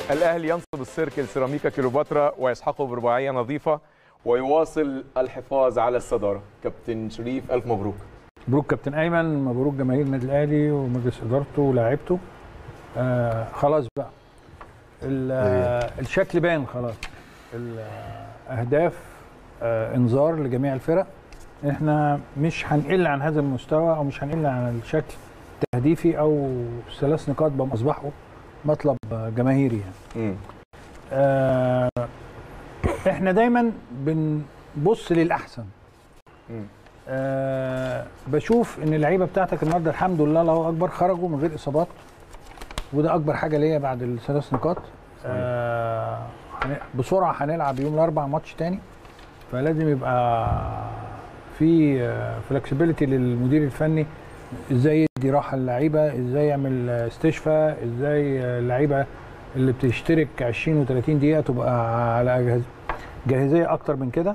الاهلي ينصب السيركل سيراميكا كيلوباترا ويسحقه برباعيه نظيفه ويواصل الحفاظ على الصداره كابتن شريف الف مبروك مبروك كابتن ايمن مبروك جماهير النادي الاهلي ومجلس ادارته ولاعيبته آه خلاص بقى ال- آه الشكل باين خلاص الاهداف آه انذار لجميع الفرق احنا مش هنقل عن هذا المستوى او مش هنقل عن الشكل التهديفي او ثلاث نقاط بقى اصبحوا مطلب آه، جماهيري يعني مم. آه احنا دايما بنبص للاحسن مم. آه بشوف ان اللعيبه بتاعتك النهارده الحمد لله الله اكبر خرجوا من غير اصابات وده اكبر حاجه ليا بعد الثلاث نقاط آه هن- بسرعه هنلعب يوم الاربع ماتش تاني فلازم يبقى في فلكسبيليتي للمدير الفني ازاي يدي راحه للعيبه ازاي يعمل آه، استشفاء ازاي آه، اللعيبه اللي بتشترك 20 و30 دقيقه تبقى على جاهز جاهزيه اكتر من كده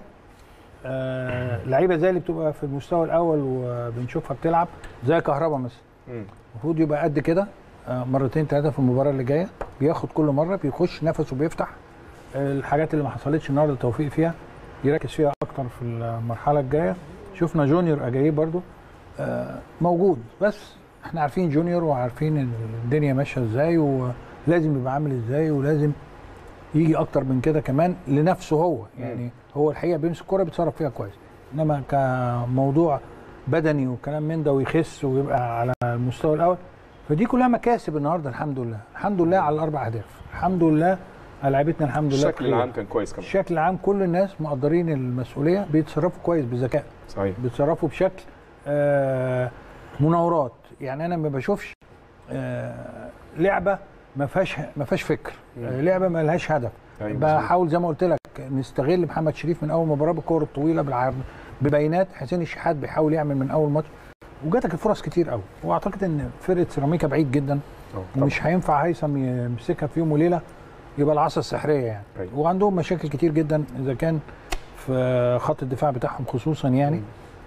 آه، لعيبه زي اللي بتبقى في المستوى الاول وبنشوفها بتلعب زي كهربا مثلا مم. المفروض يبقى قد كده آه، مرتين ثلاثه في المباراه اللي جايه بياخد كل مره بيخش نفسه بيفتح آه، الحاجات اللي ما حصلتش النهارده توفيق فيها يركز فيها اكتر في المرحله الجايه شفنا جونيور اجاييه برضو آه، موجود بس احنا عارفين جونيور وعارفين الدنيا ماشيه ازاي ولازم يبقى عامل ازاي ولازم يجي اكتر من كده كمان لنفسه هو يعني هو الحقيقه بيمسك الكوره بيتصرف فيها كويس انما كموضوع بدني وكلام من ده ويخس ويبقى على المستوى الاول فدي كلها مكاسب النهارده الحمد لله الحمد لله على الاربع اهداف الحمد لله على لعيبتنا الحمد لله الشكل بخير. العام كان كويس كمان الشكل العام كل الناس مقدرين المسؤوليه بيتصرفوا كويس بذكاء صحيح بيتصرفوا بشكل آه مناورات يعني انا ما بشوفش آه لعبه ما فيهاش ما فيهاش فكر آه لعبه ما لهاش هدف أيوة مظبوط. بحاول زي ما قلت لك نستغل محمد شريف من اول مباراه بالكور الطويله بالعرض ببينات حسين الشحات بيحاول يعمل من اول ماتش وجاتك الفرص كتير قوي واعتقد ان فرقه سيراميكا بعيد جدا أه، طبعاً. ومش هينفع هيثم يمسكها في يوم وليله يبقى العصا السحريه يعني أيوة. وعندهم مشاكل كتير جدا اذا كان في خط الدفاع بتاعهم خصوصا يعني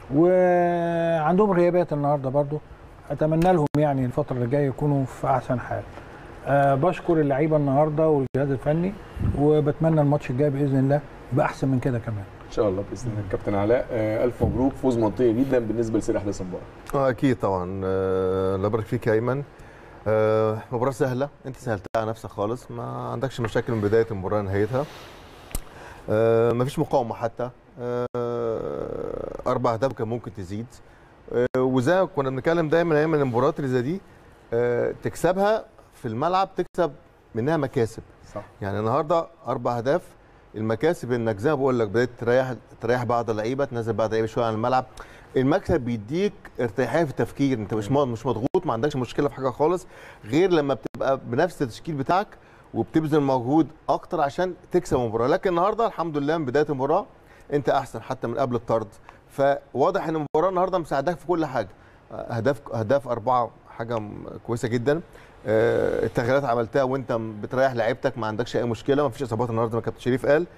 وعندهم غيابات النهارده برضو اتمنى لهم يعني الفتره اللي جايه يكونوا في احسن حال أه بشكر اللعيبه النهارده والجهاز الفني وبتمنى الماتش الجاي باذن الله يبقى احسن من كده كمان ان شاء الله باذن الله كابتن علاء آه، الف مبروك فوز منطقي جدا بالنسبه لسير احداث المباراه اه اكيد طبعا آه، الله يبارك فيك يا ايمن آه، مباراه سهله انت سهلتها على نفسك خالص ما عندكش مشاكل من بدايه المباراه لنهايتها آه، مفيش مقاومه حتى آه، اربع اهداف كان ممكن تزيد آه، وزي ما كنا بنتكلم دايما يا ايمن المباريات اللي زي دي آه، تكسبها في الملعب تكسب منها مكاسب صح يعني النهارده اربع اهداف المكاسب انك زي ما بقول لك بدات تريح تريح بعض اللعيبه تنزل بعض اللعيبه شويه على الملعب المكسب بيديك ارتياحيه في التفكير انت مش مش مضغوط ما عندكش مشكله في حاجه خالص غير لما بتبقى بنفس التشكيل بتاعك وبتبذل مجهود اكتر عشان تكسب المباراه لكن النهارده الحمد لله من بدايه المباراه انت احسن حتى من قبل الطرد فواضح ان المباراه النهارده مساعداك في كل حاجه اهداف اهداف اربعه حاجه م- كويسه جدا آه، التغييرات عملتها وانت م- بتريح لعيبتك ما عندكش اي مشكله ما فيش اصابات النهارده زي ما كابتن شريف قال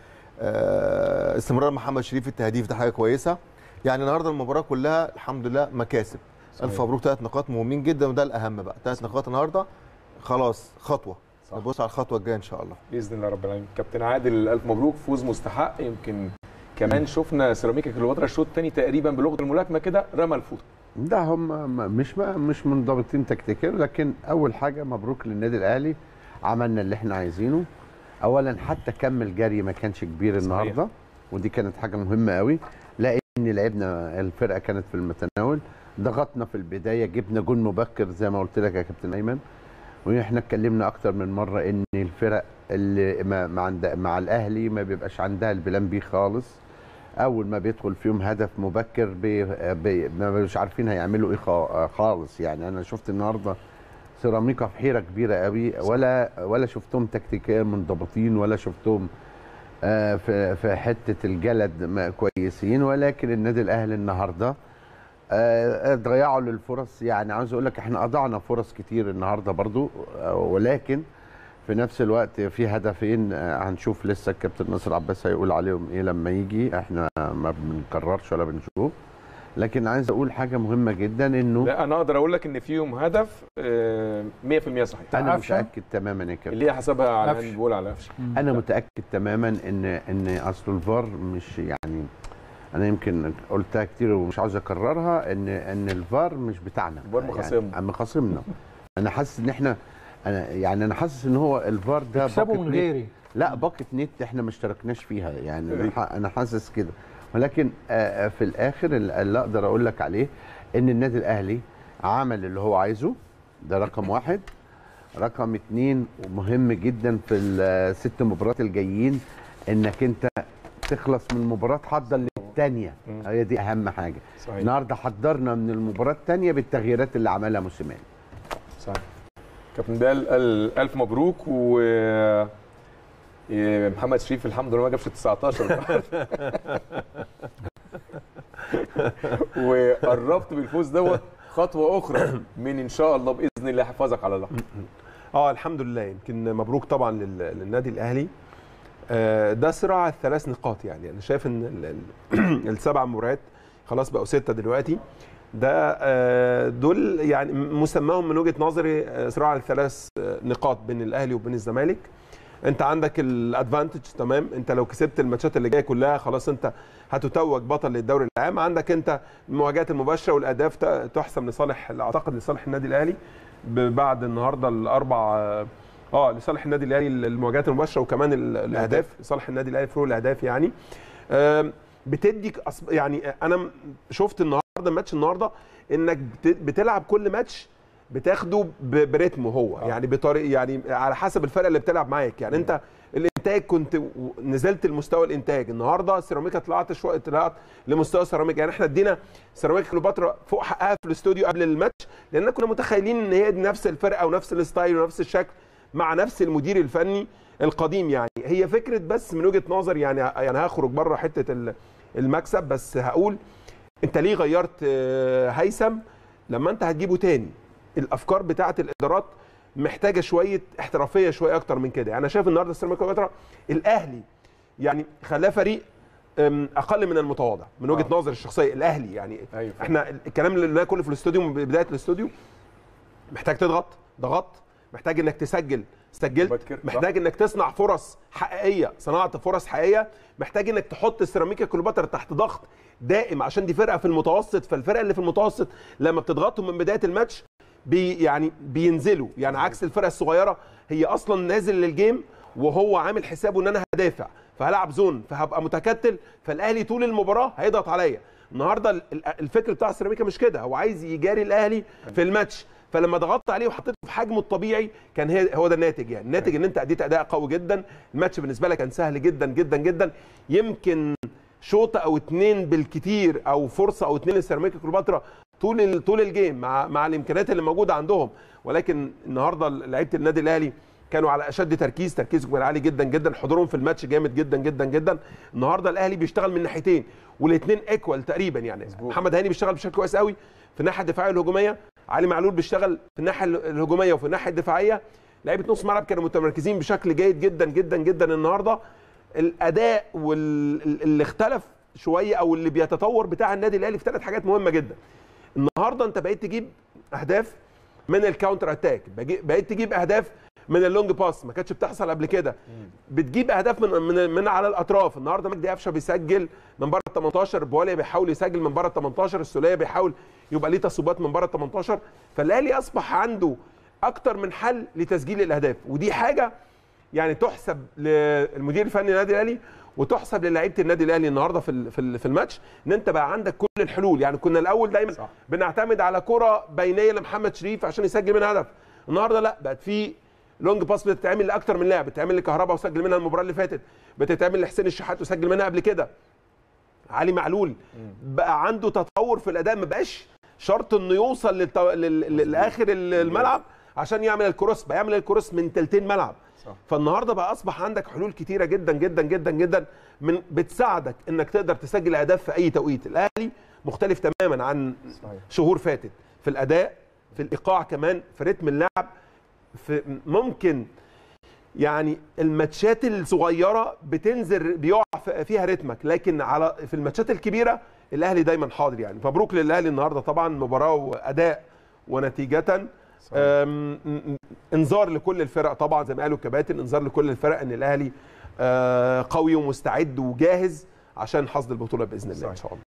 آه، استمرار محمد شريف في التهديف ده حاجه كويسه يعني النهارده المباراه كلها الحمد لله مكاسب صحيح. الف مبروك ثلاث نقاط مهمين جدا وده الاهم بقى ثلاث نقاط النهارده خلاص خطوه صح. نبص على الخطوه الجايه ان شاء الله باذن الله رب العالمين كابتن عادل الف مبروك فوز مستحق يمكن كمان شفنا سيراميكا كليوباترا الشوط الثاني تقريبا بلغه الملاكمه كده رمى الفوط ده هم م- مش ما مش منضبطين تكتيكيا لكن اول حاجه مبروك للنادي الاهلي عملنا اللي احنا عايزينه اولا حتى كم الجري ما كانش كبير صحيح. النهارده ودي كانت حاجه مهمه قوي لان لعبنا الفرقه كانت في المتناول ضغطنا في البدايه جبنا جون مبكر زي ما قلت لك يا كابتن ايمن واحنا اتكلمنا اكتر من مره ان الفرق اللي ما مع, عند مع الاهلي ما بيبقاش عندها البلان بي خالص اول ما بيدخل فيهم هدف مبكر بي بي ما مش عارفين هيعملوا ايه خا- خالص يعني انا شفت النهارده سيراميكا في حيره كبيره قوي ولا ولا شفتهم تكتيكيا منضبطين ولا شفتهم آه، في في حته الجلد ما كويسين ولكن النادي الاهلي النهارده آه، ضيعوا للفرص يعني عاوز اقول لك احنا اضعنا فرص كتير النهارده برضو آه، ولكن في نفس الوقت في هدفين آه، هنشوف لسه الكابتن ناصر عباس هيقول عليهم ايه لما يجي احنا ما بنكررش ولا بنشوف لكن عايز اقول حاجه مهمه جدا انه لا انا اقدر اقول لك ان فيهم هدف آه، 100% صحيح انا قفشة؟ متاكد تماما يا كابتن اللي هي حسبها على قفش. هاند بول على قفشه انا متاكد تماما ان ان اصل الفار مش يعني انا يمكن قلتها كتير ومش عاوز اكررها ان ان الفار مش بتاعنا الفار مخاصمنا. يعني مخاصمنا انا حاسس ان احنا انا يعني انا حاسس ان هو الفار ده يكسبوا باكت من نت. غيري لا باكت نت احنا ما اشتركناش فيها يعني أيوة. أنا ح- انا حاسس كده ولكن آه، آه، في الاخر اللي اللي اقدر اقول لك عليه ان النادي الاهلي عمل اللي هو عايزه ده رقم واحد رقم اتنين ومهم جدا في الست مباريات الجايين انك انت تخلص من المباراه تحضر للثانيه مم. هي دي اهم حاجه صحيح النهارده حضرنا من المباراه الثانيه بالتغييرات اللي عملها موسيماني صحيح كابتن بال ال- الف مبروك و إيه، محمد شريف الحمد لله ما جابش 19 وقربت بالفوز دوت خطوه اخرى من ان شاء الله باذن الله حفاظك على اللقب اه الحمد لله يمكن مبروك طبعا لل- للنادي الاهلي آه، ده صراع الثلاث نقاط يعني انا شايف ان ال- ال- السبع مباريات خلاص بقوا سته دلوقتي ده آه، دول يعني مسماهم من وجهه نظري آه، صراع الثلاث آه، نقاط بين الاهلي وبين الزمالك انت عندك الادفانتج تمام انت لو كسبت الماتشات اللي جايه كلها خلاص انت هتتوج بطل للدوري العام عندك انت المواجهات المباشره والاهداف ت- تحسم لصالح اعتقد لصالح النادي الاهلي ب- بعد النهارده الاربع اه آه، لصالح النادي الاهلي المواجهات المباشره وكمان ال- الاهداف لصالح النادي الاهلي فروق الاهداف يعني آم، بتديك أص- يعني انا م- شفت النهارده ماتش النهارده انك بت- بتلعب كل ماتش بتاخده ب- برتمه هو آه. يعني بطريقه يعني على حسب الفرقه اللي بتلعب معاك يعني انت الانتاج كنت و- نزلت المستوى الانتاج النهارده سيراميكا طلعت شويه طلعت لمستوى سيراميكا يعني احنا ادينا سيراميكا كليوباترا فوق حقها في الاستوديو قبل الماتش لان كنا متخيلين ان هي دي نفس الفرقه ونفس الستايل ونفس الشكل مع نفس المدير الفني القديم يعني هي فكره بس من وجهه نظر يعني يعني هخرج بره حته ال- المكسب بس هقول انت ليه غيرت آه، هيثم لما انت هتجيبه تاني الافكار بتاعه الادارات محتاجه شويه احترافيه شويه اكتر من كده يعني انا شايف النهارده سيراميكا كليوباترا الاهلي يعني خلاه فريق أم، اقل من المتواضع من وجهه آه. نظري الشخصيه الاهلي يعني أيوة. احنا الكلام اللي قلناه كله في الاستوديو من بدايه الاستوديو محتاج تضغط ضغطت محتاج انك تسجل سجلت مبكر، صح. محتاج انك تصنع فرص حقيقيه صناعه فرص حقيقيه محتاج انك تحط السيراميكا كليوباترا تحت ضغط دائم عشان دي فرقه في المتوسط فالفرقه اللي في المتوسط لما بتضغطهم من بدايه الماتش بي يعني بينزلوا يعني عكس الفرقه الصغيره هي اصلا نازل للجيم وهو عامل حسابه ان انا هدافع فهلعب زون فهبقى متكتل فالاهلي طول المباراه هيضغط عليا النهارده ال- ال- الفكر بتاع سيراميكا مش كده هو عايز يجاري الاهلي في الماتش فلما ضغطت عليه وحطيته في حجمه الطبيعي كان هي هو ده الناتج يعني الناتج ان انت اديت اداء قوي جدا الماتش بالنسبه لك كان سهل جدا جدا جدا يمكن شوطه او اتنين بالكتير او فرصه او اتنين لسيراميكا كليوباترا طول ال- طول الجيم مع مع الامكانيات اللي موجوده عندهم ولكن النهارده لعيبه النادي الاهلي كانوا على اشد تركيز تركيزهم كان عالي جدا جدا حضورهم في الماتش جامد جدا جدا جدا النهارده الاهلي بيشتغل من ناحيتين والاثنين ايكوال تقريبا يعني مظبوط. محمد هاني بيشتغل بشكل كويس قوي في الناحيه الدفاعيه والهجوميه علي معلول بيشتغل في الناحيه الهجوميه وفي الناحيه الدفاعيه لعيبه نص ملعب كانوا متمركزين بشكل جيد جدا جدا جدا النهارده الاداء واللي اختلف شويه او اللي بيتطور بتاع النادي الاهلي في ثلاث حاجات مهمه جدا النهارده انت بقيت تجيب اهداف من الكاونتر اتاك بجي- بقيت تجيب اهداف من اللونج باس ما كانتش بتحصل قبل كده بتجيب اهداف من من من على الاطراف النهارده مجدي قفشه بيسجل من بره ال 18 بواليا بيحاول يسجل من بره ال 18 السوليه بيحاول يبقى ليه تصويبات من بره ال 18 فالاهلي اصبح عنده اكتر من حل لتسجيل الاهداف ودي حاجه يعني تحسب للمدير الفني للنادي الاهلي وتحسب للاعيبه النادي الاهلي النهارده في ال- في ال- في الماتش ان انت بقى عندك كل الحلول يعني كنا الاول دايما صح. بنعتمد على كره بينيه لمحمد شريف عشان يسجل منها هدف النهارده لا بقت في لونج باس بتتعمل لاكتر من لاعب بتتعمل لكهربا وسجل منها المباراه اللي فاتت بتتعمل لحسين الشحات وسجل منها قبل كده علي معلول بقى عنده تطور في الاداء ما بقاش شرط انه يوصل للتو... لل... لل- لاخر ال- الملعب عشان يعمل الكروس بقى يعمل الكروس من تلتين ملعب صح. فالنهارده بقى اصبح عندك حلول كتيره جدا جدا جدا جدا من بتساعدك انك تقدر تسجل اهداف في اي توقيت الاهلي مختلف تماما عن صحيح. شهور فاتت في الاداء في الايقاع كمان في رتم اللعب في ممكن يعني الماتشات الصغيره بتنزل بيقع ف- فيها رتمك لكن على في الماتشات الكبيره الاهلي دايما حاضر يعني مبروك للاهلي النهارده طبعا مباراه واداء ونتيجه أم، م- م- انذار لكل الفرق طبعا زي ما قالوا الكباتن انذار لكل الفرق ان الاهلي آه، قوي ومستعد وجاهز عشان حصد البطوله باذن الله ان شاء الله